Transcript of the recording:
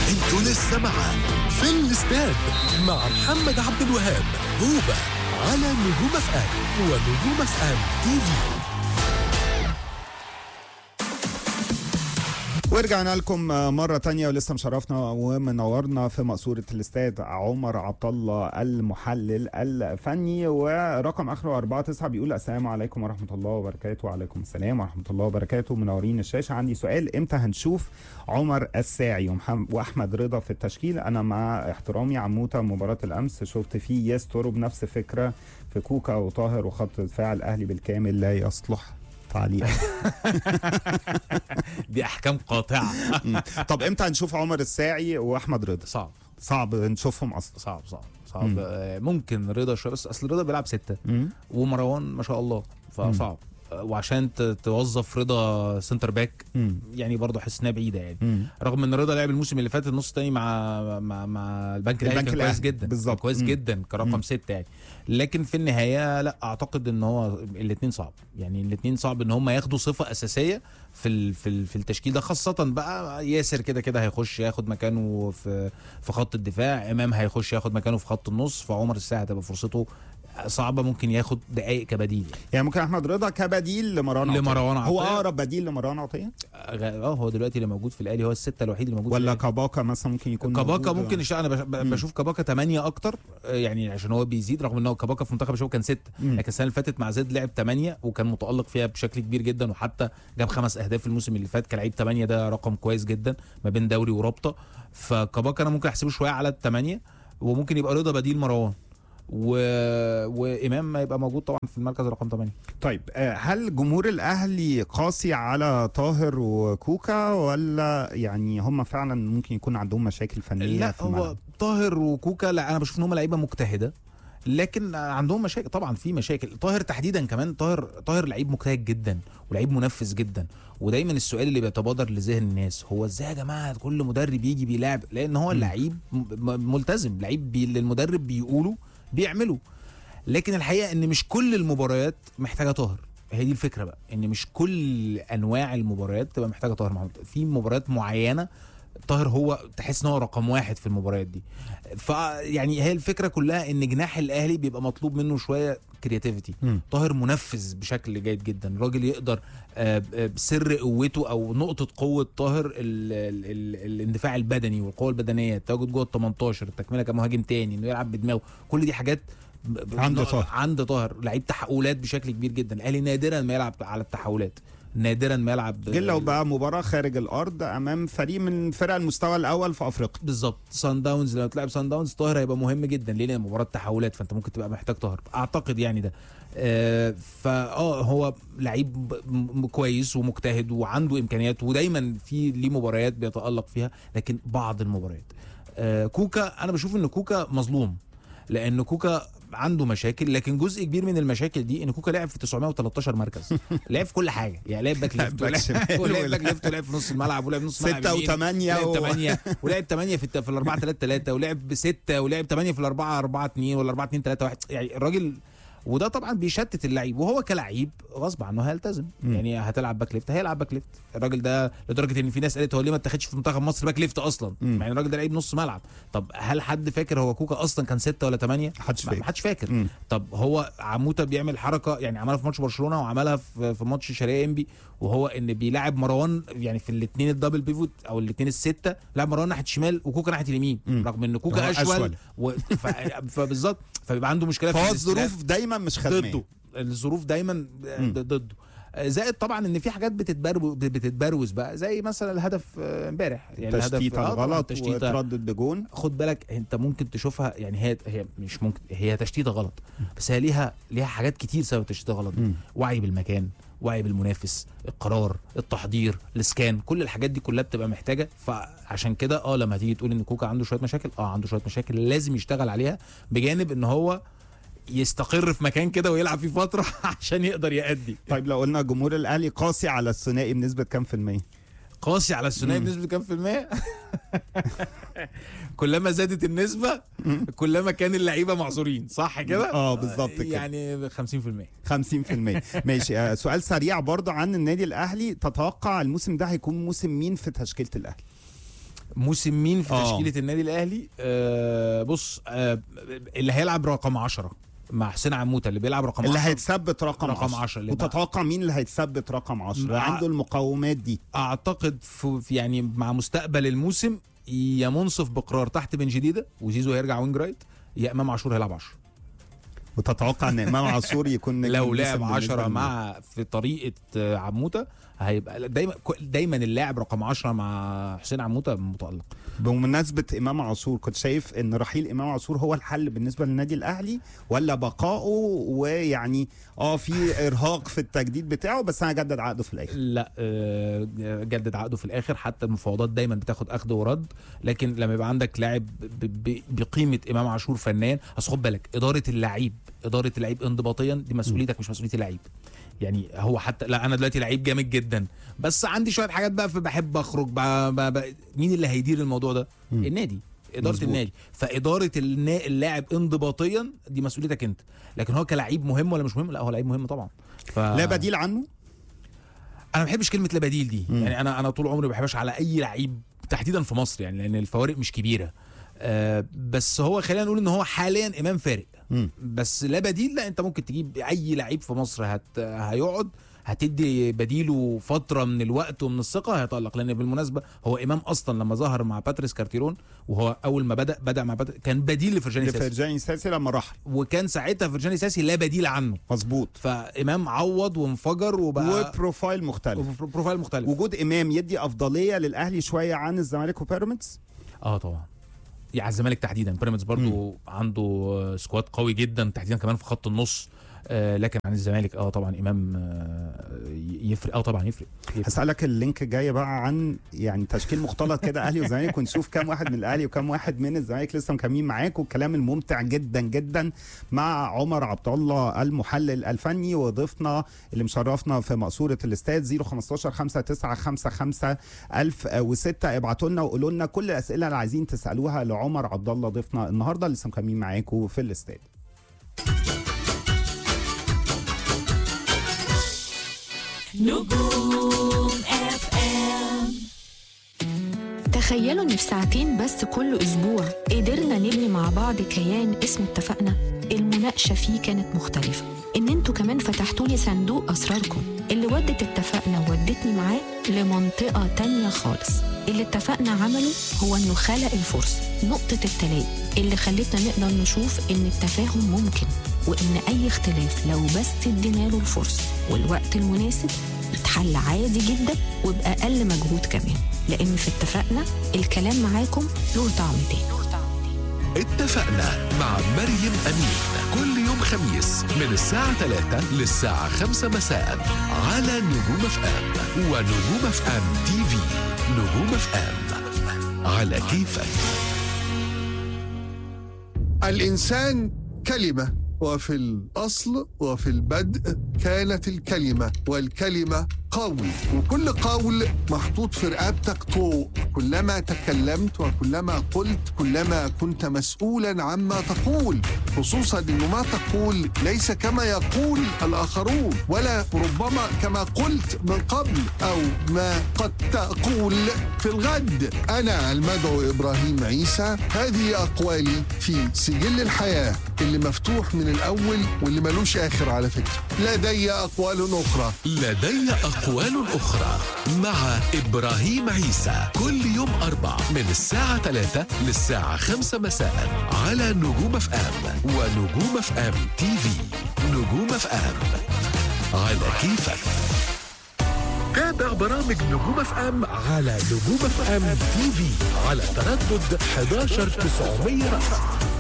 انتوا لسه مع في الاستاد مع محمد عبد الوهاب هوبا على نجوم اف ام ونجوم اف ام تي في ورجعنا لكم مرة تانية ولسه مشرفنا ومنورنا في مقصورة الاستاد عمر عبد الله المحلل الفني ورقم اخره 49 بيقول السلام عليكم ورحمة الله وبركاته وعليكم السلام ورحمة الله وبركاته منورين الشاشة عندي سؤال امتى هنشوف عمر الساعي ومحم- واحمد رضا في التشكيل انا مع احترامي عموته مباراة الامس شفت فيه يستر بنفس فكرة في كوكا وطاهر وخط دفاع الاهلي بالكامل لا يصلح تعليق دي احكام قاطعه طب امتى هنشوف عمر الساعي واحمد رضا صعب صعب نشوفهم اصلا صعب صعب صعب آه، ممكن رضا شويه بس اصل رضا بيلعب سته مم. ومروان ما شاء الله فصعب آه، وعشان ت- توظف رضا سنتر باك مم. يعني برضه حاسس انها بعيده يعني مم. رغم ان رضا لعب الموسم اللي فات النص الثاني مع مع مع البنك الاهلي البنك كان كويس الأهلي، جدا بالظبط. كان كويس مم. جدا كرقم مم. سته يعني لكن في النهايه لا اعتقد ان هو الاثنين صعب يعني الاثنين صعب ان هم ياخدوا صفه اساسيه في ال في ال في التشكيل ده خاصه بقى ياسر كده كده هيخش ياخد مكانه في في خط الدفاع امام هيخش ياخد مكانه في خط النص فعمر الساعه هتبقى فرصته صعبه ممكن ياخد دقائق كبديل يعني ممكن احمد رضا كبديل لمروان عطية. لمروان هو عطية. اقرب بديل لمروان عطيه اه هو دلوقتي اللي موجود في الاهلي هو السته الوحيد اللي موجود في ولا الأهلي. كاباكا مثلا ممكن يكون كاباكا موجود؟ ممكن يشتغل انا بش- ب- بشوف كاباكا 8 اكتر آه، يعني عشان هو بيزيد رغم ان هو كاباكا في منتخب الشباب كان 6 مم. لكن السنه اللي فاتت مع زيد لعب 8 وكان متالق فيها بشكل كبير جدا وحتى جاب خمس اهداف الموسم اللي فات كلاعب 8 ده رقم كويس جدا ما بين دوري ورابطه فكاباكا انا ممكن احسبه شويه على الثمانيه وممكن يبقى رضا بديل مروان و... وامام ما يبقى موجود طبعا في المركز رقم 8 طيب آه، هل جمهور الاهلي قاسي على طاهر وكوكا ولا يعني هم فعلا ممكن يكون عندهم مشاكل فنيه لا في هو الملعب؟ طاهر وكوكا لا انا بشوف ان هم لعيبه مجتهده لكن عندهم مشاكل طبعا في مشاكل طاهر تحديدا كمان طاهر طاهر لعيب مجتهد جدا ولعيب منفذ جدا ودايما السؤال اللي بيتبادر لذهن الناس هو ازاي يا جماعه كل مدرب يجي بيلاعب لان هو اللعيب م- م- ملتزم لعيب بي اللي المدرب بيقوله بيعمله لكن الحقيقه ان مش كل المباريات محتاجه طاهر هي دي الفكره بقى ان مش كل انواع المباريات تبقى محتاجه طاهر محمود في مباريات معينه طاهر هو تحس ان هو رقم واحد في المباريات دي فيعني هي الفكره كلها ان جناح الاهلي بيبقى مطلوب منه شويه كرياتيفيتي مم. طاهر منفذ بشكل جيد جدا راجل يقدر آه، آه، سر قوته او نقطه قوه طاهر ال ال ال الاندفاع البدني والقوه البدنيه التواجد جوه ال 18 التكمله كمهاجم تاني انه يلعب بدماغه كل دي حاجات ب- ب- عند ن- طاهر. عند طاهر لعيب تحولات بشكل كبير جدا الاهلي نادرا ما يلعب على التحولات نادرا ما يلعب غير لو بقى مباراه خارج الارض امام فريق من فرق المستوى الاول في افريقيا بالظبط سان داونز لو تلعب سان داونز طاهر هيبقى مهم جدا ليه لان مباراه تحولات فانت ممكن تبقى محتاج طاهر اعتقد يعني ده آه فاه هو لعيب م- م- كويس ومجتهد وعنده امكانيات ودايما في ليه مباريات بيتالق فيها لكن بعض المباريات آه كوكا انا بشوف ان كوكا مظلوم لان كوكا عنده مشاكل لكن جزء كبير من المشاكل دي ان كوكا لعب في 913 مركز لعب في كل حاجه يعني لعب باك ليفت باك شمال ولعب ولا- باك ليفت ولعب في نص الملعب ولعب نص الملعب ستة يمين. وثمانية لعب و- 8 ولعب 8 في الت- في الاربعه 3 3 ولعب 6 ولعب 8 في الاربعه 4 2 ولا 4 2 3 1 يعني الراجل وده طبعا بيشتت اللعيب وهو كلعيب غصب عنه هيلتزم مم. يعني هتلعب باك ليفت هيلعب باك ليفت الراجل ده لدرجه ان في ناس قالت هو ليه ما اتاخدش في منتخب مصر باك ليفت اصلا مم. يعني الراجل ده لعيب نص ملعب طب هل حد فاكر هو كوكا اصلا كان 6 ولا 8 محدش ما فاكر. حدش فاكر مم. طب هو عموته بيعمل حركه يعني عملها في ماتش برشلونه وعملها في في ماتش شرقيه انبي وهو ان بيلاعب مروان يعني في الاثنين الدبل بيفوت او الاثنين السته لعب مروان ناحيه الشمال وكوكا ناحيه اليمين مم. رغم ان هو كوكا اشول, أشول. و... ف... فبالظبط فبيبقى عنده مشكله في فهو الاستلام الظروف دايما مش خدمه ضده الظروف دايما ض- ضده زائد طبعا ان في حاجات بتتبرو بتتبروز بقى زي مثلا الهدف آه، امبارح يعني تشتيته آه، طبعاً الغلط تشتيته وتردد بجون خد بالك انت ممكن تشوفها يعني هي هي مش ممكن هي تشتيته غلط بس هي ليها ليها حاجات كتير سبب التشتيته غلط دي. مم. وعي بالمكان وعي بالمنافس القرار التحضير الاسكان كل الحاجات دي كلها بتبقى محتاجه فعشان كده اه لما تيجي تقول ان كوكا عنده شويه مشاكل اه عنده شويه مشاكل لازم يشتغل عليها بجانب ان هو يستقر في مكان كده ويلعب فيه فتره عشان يقدر يأدي طيب لو قلنا جمهور الاهلي قاسي على الثنائي بنسبه كام في الميه قاسي على الثنائي بنسبه كام في المية؟ كلما زادت النسبة كلما كان اللعيبة معذورين صح كده؟ اه بالظبط كده يعني 50% 50% ماشي آه سؤال سريع برضه عن النادي الاهلي تتوقع الموسم ده هيكون موسم مين في تشكيله الاهلي موسم مين في آه. تشكيله النادي الاهلي آه بص آه اللي هيلعب رقم 10 مع حسين عموته اللي بيلعب رقم اللي 10 هيتثبت رقم رقم 10 10 اللي بقى- وتتوقع مين اللي هيتثبت رقم 10 مع- عنده المقومات دي اعتقد في في يعني مع مستقبل الموسم يا منصف بقرار تحت بن جديده وزيزو هيرجع وينج رايت يا امام عاشور هيلعب 10 وتتوقع ان امام عاشور يكون نجم لو الموسم لعب بالنسبة 10 للنادي. مع في طريقه آه، عموته هيبقى دايما دايما اللاعب رقم 10 مع حسين عموته متالق بمناسبة إمام عاشور كنت شايف إن رحيل إمام عاشور هو الحل بالنسبة للنادي الأهلي ولا بقائه ويعني اه في إرهاق في التجديد بتاعه بس أنا هجدد عقده في الآخر لا آه، جدد عقده في الاخر حتى المفاوضات دايما بتاخد اخذ ورد لكن لما يبقى عندك لاعب ب- ب- بقيمه امام عاشور فنيا اصل خد بالك اداره اللعيب اداره اللعيب انضباطيا دي مسؤوليتك مش مسؤوليه اللعيب يعني هو حتى لا انا دلوقتي لعيب جامد جدا بس عندي شويه حاجات بقى فبحب اخرج بقى بقى بقى مين اللي هيدير الموضوع ده مم. النادي اداره مظبوط. النادي فاداره النا- اللاعب انضباطيا دي مسؤوليتك انت لكن هو كلاعب مهم ولا مش مهم لا هو لعيب مهم طبعا ف... لا بديل عنه انا ما بحبش كلمه لا بديل دي مم. يعني انا انا طول عمري ما بحبش على اي لعيب تحديدا في مصر يعني لان الفوارق مش كبيره آه بس هو خلينا نقول ان هو حاليا امام فارق مم. بس لا بديل لا انت ممكن تجيب اي لعيب في مصر هت هيقعد هتدي بديله فتره من الوقت ومن الثقه هيتالق لان بالمناسبه هو امام اصلا لما ظهر مع باتريس كارتيرون وهو اول ما بدا بدا مع باتريس كان بديل لفرجاني ساسي لفرجاني ساسي لما رحل وكان ساعتها فرجاني ساسي لا بديل عنه مظبوط فامام عوض وانفجر وبقى وبروفايل مختلف بروفايل مختلف وجود إمام يدي أفضلية للأهلي شوية عن الزمالك وبيراميدز اه طبعا يعني على الزمالك تحديدا بيراميدز برضو عنده آه، سكواد قوي جدا تحديدا كمان في خط النص آه لكن عن الزمالك اه طبعا امام آه يفرق اه طبعا يفرق, يفرق. هسألك اللينك جاي بقى عن يعني تشكيل مختلط كده اهلي وزمالك ونشوف كام واحد من الاهلي وكام واحد من الزمالك لسه مكملين معاك والكلام الممتع جدا جدا مع عمر عبد الله المحلل الفني وضيفنا اللي مشرفنا في مقصوره الاستاد 015 5955 1006 ابعتوا لنا وقولوا لنا كل الاسئله اللي عايزين تسالوها لعمر عبد الله ضيفنا النهارده لسه مكملين معاكم في الاستاد نجوم اف ام تخيلوا ان في ساعتين بس كل اسبوع قدرنا نبني مع بعض كيان اسمه اتفقنا المناقشه فيه كانت مختلفه ان انتوا كمان فتحتوا لي صندوق اسراركم اللي ودت اتفقنا وودتني معاه لمنطقه تانية خالص اللي اتفقنا عمله هو انه خلق الفرصه نقطه التلاقي اللي خلتنا نقدر نشوف ان التفاهم ممكن وان اي اختلاف لو بس ادينا له الفرصه والوقت المناسب اتحل عادي جدا وباقل مجهود كمان لان في اتفقنا الكلام معاكم له طعم تاني اتفقنا مع مريم أمين كل يوم خميس من الساعة 3 للساعة 5 مساء على نجوم اف ام ونجوم اف ام تي في نجوم اف ام على كيفك الإنسان كلمة وفي الأصل وفي البدء كانت الكلمة والكلمة قول وكل قول محطوط في رقبتك طوق كلما تكلمت وكلما قلت كلما كنت مسؤولا عما تقول خصوصا أن ما تقول ليس كما يقول الآخرون ولا ربما كما قلت من قبل أو ما قد تقول في الغد أنا المدعو إبراهيم عيسى هذه أقوالي في سجل الحياة اللي مفتوح من الأول واللي ملوش آخر على فكرة لدي أقوال أخرى لدي أقوال أخرى مع إبراهيم عيسى كل يوم أربع من الساعة 3 للساعة 5 مساء على نجوم اف ام ونجوم اف ام تي في نجوم اف ام على كيفك تابع برامج نجوم اف ام على نجوم اف ام تي في على تردد 11900 رأس